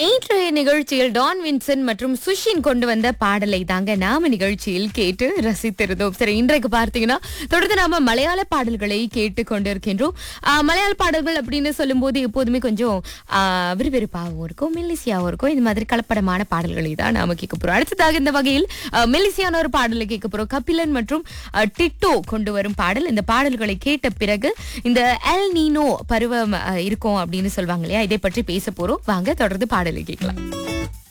இன்றைய நிகழ்ச்சியில் Don Vinson மற்றும் சுஷின் கொண்டு வந்த பாடலை தாங்க நாம நிகழ்ச்சியில் கேட்டு ரசித்திருந்தோம் சரி இன்றைக்கு பார்த்தீங்கன்னா தொடர்ந்து நாம மலையாள பாடல்களை கேட்டு கொண்டிருக்கின்றோம் ஆஹ், மலையாள பாடல்கள் அப்படின்னு சொல்லும்போது எப்போதுமே கொஞ்சம் ஆஹ், விறுவிறுப்பாகவும் இருக்கும் மெல்லிசியாவும் இருக்கும் இந்த மாதிரி கலப்படமான பாடல்களை தான் நாம கேட்க போறோம் அடுத்ததாக இந்த வகையில் ஆஹ், மெல்லிசியான ஒரு பாடலை கேட்க போறோம் கபிலன் மற்றும் ஆஹ், டிட்டோ கொண்டு வரும் பாடல் இந்த பாடல்களை கேட்ட பிறகு இந்த எல் நீனோ பருவம் ஆஹ், இருக்கும் அப்படின்னு சொல்லுவாங்க இல்லையா இதை பற்றி பேச போறோம் வாங்க தொடர்ந்து பாடலை கேட்கலாம்